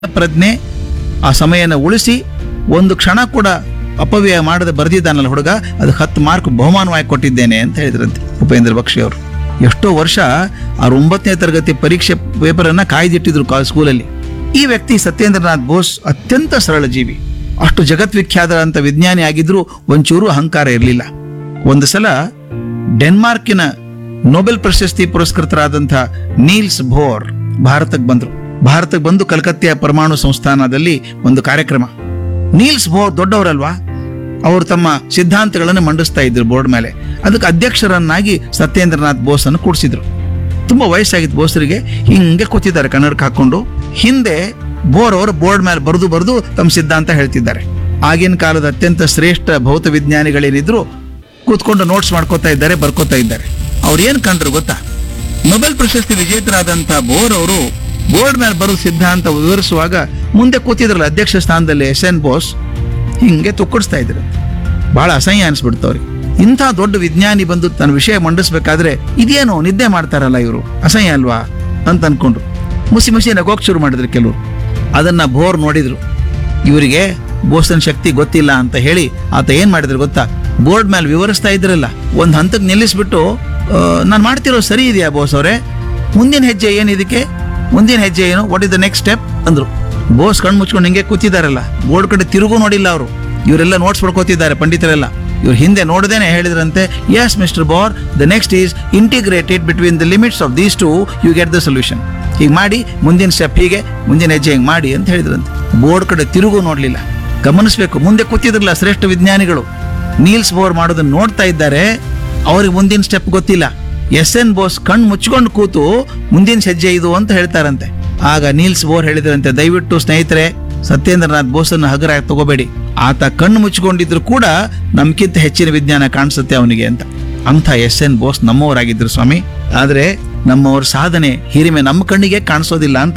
ಪ್ರಜ್ಞೆ ಆ ಸಮಯನ ಉಳಿಸಿ ಒಂದು ಕ್ಷಣ ಕೂಡ ಅಪವ್ಯಯ ಮಾಡದೆ ಬರೆದಿದ್ದಾನಲ್ಲ ಹುಡುಗ ಅದಕ್ಕೆ ಹತ್ತು ಮಾರ್ಕ್ ಬಹುಮಾನವಾಗಿ ಕೊಟ್ಟಿದ್ದೇನೆ ಅಂತ ಹೇಳಿದ್ರಂತೆ ಉಪೇಂದ್ರ ಬಕ್ಷಿ ಅವರು ಎಷ್ಟೋ ವರ್ಷ ಆ ಒಂಬತ್ತನೇ ತರಗತಿ ಪರೀಕ್ಷೆ ಪೇಪರನ್ನು ಕಾಯ್ದಿಟ್ಟಿದ್ರು ಕಾ ಸ್ಕೂಲಲ್ಲಿ ಈ ವ್ಯಕ್ತಿ ಸತ್ಯೇಂದ್ರನಾಥ್ ಬೋಸ್ ಅತ್ಯಂತ ಸರಳ ಜೀವಿ ಅಷ್ಟು ಜಗತ್ವಿಖ್ಯಾತ ವಿಜ್ಞಾನಿ ಆಗಿದ್ರೂ ಒಂಚೂರು ಅಹಂಕಾರ ಇರಲಿಲ್ಲ ಒಂದು ಸಲ ಡೆನ್ಮಾರ್ಕಿನ ನೊಬೆಲ್ ಪ್ರಶಸ್ತಿ ಪುರಸ್ಕೃತರಾದಂಥ ನೀಲ್ಸ್ ಬೋರ್ ಭಾರತಕ್ಕೆ ಬಂದರು ಭಾರತಕ್ಕೆ ಬಂದು ಕಲ್ಕತ್ತೆಯ ಪರಮಾಣು ಸಂಸ್ಥಾನದಲ್ಲಿ ಒಂದು ಕಾರ್ಯಕ್ರಮ ನೀಲ್ಸ್ ಬೋರ್ ದೊಡ್ಡವರಲ್ವಾ ಅವರು ತಮ್ಮ ಸಿದ್ಧಾಂತಗಳನ್ನು ಮಂಡಿಸ್ತಾ ಇದ್ರು ಬೋರ್ಡ್ ಮೇಲೆ ಅದಕ್ಕೆ ಅಧ್ಯಕ್ಷರನ್ನಾಗಿ ಸತ್ಯೇಂದ್ರನಾಥ್ ಬೋಸ್ ಅನ್ನು ಕೂಡಿಸಿದ್ರು ತುಂಬಾ ವಯಸ್ಸಾಗಿತ್ತು ಬೋಸರಿಗೆ ಹಿಂಗೆ ಕೂತಿದ್ದಾರೆ ಕನ್ನಡಕ್ಕೆ ಹಾಕೊಂಡು ಹಿಂದೆ ಬೋರ್ ಅವರು ಬೋರ್ಡ್ ಮೇಲೆ ಬರೆದು ಬರೆದು ತಮ್ಮ ಸಿದ್ಧಾಂತ ಹೇಳ್ತಿದ್ದಾರೆ ಆಗಿನ ಕಾಲದ ಅತ್ಯಂತ ಶ್ರೇಷ್ಠ ಭೌತ ವಿಜ್ಞಾನಿಗಳೇನಿದ್ರು ಕೂತ್ಕೊಂಡು ನೋಟ್ಸ್ ಮಾಡ್ಕೋತಾ ಇದ್ದಾರೆ ಬರ್ಕೋತಾ ಇದ್ದಾರೆ ಅವ್ರು ಏನ್ ಕಂಡ್ರು ಗೊತ್ತಾ ನೊಬೆಲ್ ಪ್ರಶಸ್ತಿ ವಿಜೇತರಾದಂತಹ ಬೋರ್ ಅವರು ಬೋರ್ಡ್ ಮೇಲೆ ಬರೋ ಸಿದ್ಧಾಂತ ವಿವರಿಸುವಾಗ ಮುಂದೆ ಕೂತಿದ್ರಲ್ಲ ಅಧ್ಯಕ್ಷ ಸ್ಥಾನದಲ್ಲಿ ಎಸ್ ಎನ್ ಬೋಸ್ ಹಿಂಗೆ ತುಕ್ಕಡಿಸ್ತಾ ಇದ್ರು ಬಹಳ ಅಸಹ್ಯ ಅನಿಸ್ಬಿಡ್ತು ಅವ್ರಿಗೆ ಇಂಥ ದೊಡ್ಡ ವಿಜ್ಞಾನಿ ಬಂದು ತನ್ನ ವಿಷಯ ಮಂಡಿಸ್ಬೇಕಾದ್ರೆ ಇದೇನು ನಿದ್ದೆ ಮಾಡ್ತಾರಲ್ಲ ಇವರು ಅಸಹ್ಯ ಅಲ್ವಾ ಅಂತ ಅನ್ಕೊಂಡ್ರು ಮುಸಿ ಮುಸಿ ನಗೋಕ್ ಶುರು ಮಾಡಿದ್ರು ಕೆಲವರು ಅದನ್ನ ಬೋರ್ ನೋಡಿದ್ರು ಇವರಿಗೆ ಬೋಸನ್ ಶಕ್ತಿ ಗೊತ್ತಿಲ್ಲ ಅಂತ ಹೇಳಿ ಆತ ಏನ್ ಮಾಡಿದ್ರು ಗೊತ್ತಾ ಬೋರ್ಡ್ ಮೇಲೆ ವಿವರಿಸ್ತಾ ಇದ್ರಲ್ಲ ಒಂದು ಹಂತಕ್ಕೆ ನಿಲ್ಲಿಸ್ಬಿಟ್ಟು ನಾನು ಮಾಡ್ತಿರೋ ಸರಿ ಇದೆಯಾ ಬೋಸ್ ಅವರೇ ಮುಂದಿನ ಹೆಜ್ಜೆ ಏನು ಇದಕ್ಕೆ ಮುಂದಿನ ಹೆಜ್ಜೆ ಏನು what is the next step ಅಂದ್ರು ಬೋಸ್ ಕಣ್ಣು ಮುಚ್ಕೊಂಡು ಹಿಂಗೆ ಕೂತಿದಾರಲ್ಲ ಬೋರ್ಡ್ ಕಡೆ ತಿರುಗೂ ನೋಡಿಲ್ಲ ಅವರು ಇವರೆಲ್ಲ ನೋಟ್ಸ್ ಪಡ್ಕೋತಿದ್ದಾರೆ ಪಂಡಿತರೆಲ್ಲ ಇವ್ರು ಹಿಂದೆ ನೋಡದೇನೆ ಹೇಳಿದ್ರಂತೆ yes mister Bose the next is integrated between the limits of these two you get the solution ಹೀಗೆ ಮಾಡಿ ಮುಂದಿನ ಸ್ಟೆಪ್ ಹೀಗೆ ಮುಂದಿನ ಹೆಜ್ಜೆ ಹಿಂಗೆ ಮಾಡಿ ಅಂತ ಹೇಳಿದ್ರಂತೆ ಬೋರ್ಡ್ ಕಡೆ ತಿರುಗೂ ನೋಡಲಿಲ್ಲ ಗಮನಿಸಬೇಕು ಮುಂದೆ ಕೂತಿದ್ರಲ್ಲ ಶ್ರೇಷ್ಠ ವಿಜ್ಞಾನಿಗಳು ನೀಲ್ಸ್ ಬೋರ್ ಮಾಡೋದನ್ನ ನೋಡ್ತಾ ಇದ್ದಾರೆ ಅವ್ರಿಗೆ ಮುಂದಿನ ಸ್ಟೆಪ್ ಗೊತ್ತಿಲ್ಲ ಎಸ್ ಎನ್ ಬೋಸ್ ಕಣ್ಣು ಮುಚ್ಕೊಂಡು ಕೂತು ಮುಂದಿನ ಹೆಜ್ಜೆ ಇದು ಅಂತ ಹೇಳ್ತಾರಂತೆ ಆಗ ನೀಲ್ಸ್ ಬೋರ್ ಹೇಳಿದ್ರಂತೆ ದಯವಿಟ್ಟು ಸ್ನೇಹಿತರೆ ಸತ್ಯೇಂದ್ರನಾಥ್ ಬೋಸನ್ನು ಹಗರಾಗಿ ತಗೋಬೇಡಿ ಆತ ಕಣ್ಣು ಮುಚ್ಕೊಂಡಿದ್ರು ಕೂಡ ನಮ್ಗಿಂತ ಹೆಚ್ಚಿನ ವಿಜ್ಞಾನ ಕಾಣಿಸುತ್ತೆ ಅವನಿಗೆ ಅಂತ ಅಂಥ ಎಸ್ ಎನ್ ಬೋಸ್ ನಮ್ಮವರಾಗಿದ್ರು ಸ್ವಾಮಿ ಆದ್ರೆ ನಮ್ಮವ್ರ ಸಾಧನೆ ಹಿರಿಮೆ ನಮ್ಮ ಕಣ್ಣಿಗೆ ಕಾಣಿಸೋದಿಲ್ಲ ಅಂತ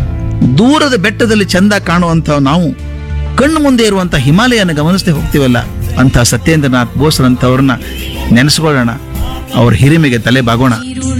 ದೂರದ ಬೆಟ್ಟದಲ್ಲಿ ಚಂದ ಕಾಣುವಂಥ ನಾವು ಕಣ್ಣು ಮುಂದೆ ಇರುವಂತ ಹಿಮಾಲಯನ ಗಮನಿಸದೆ ಹೋಗ್ತೀವಲ್ಲ ಅಂತ ಸತ್ಯೇಂದ್ರನಾಥ್ ಬೋಸ್ರಂಥವ್ರನ್ನ ನೆನೆಸ್ಕೊಳ್ಳೋಣ ಅವ್ರ ಹಿರಿಮೆಗೆ ತಲೆ ಬಾಗೋಣ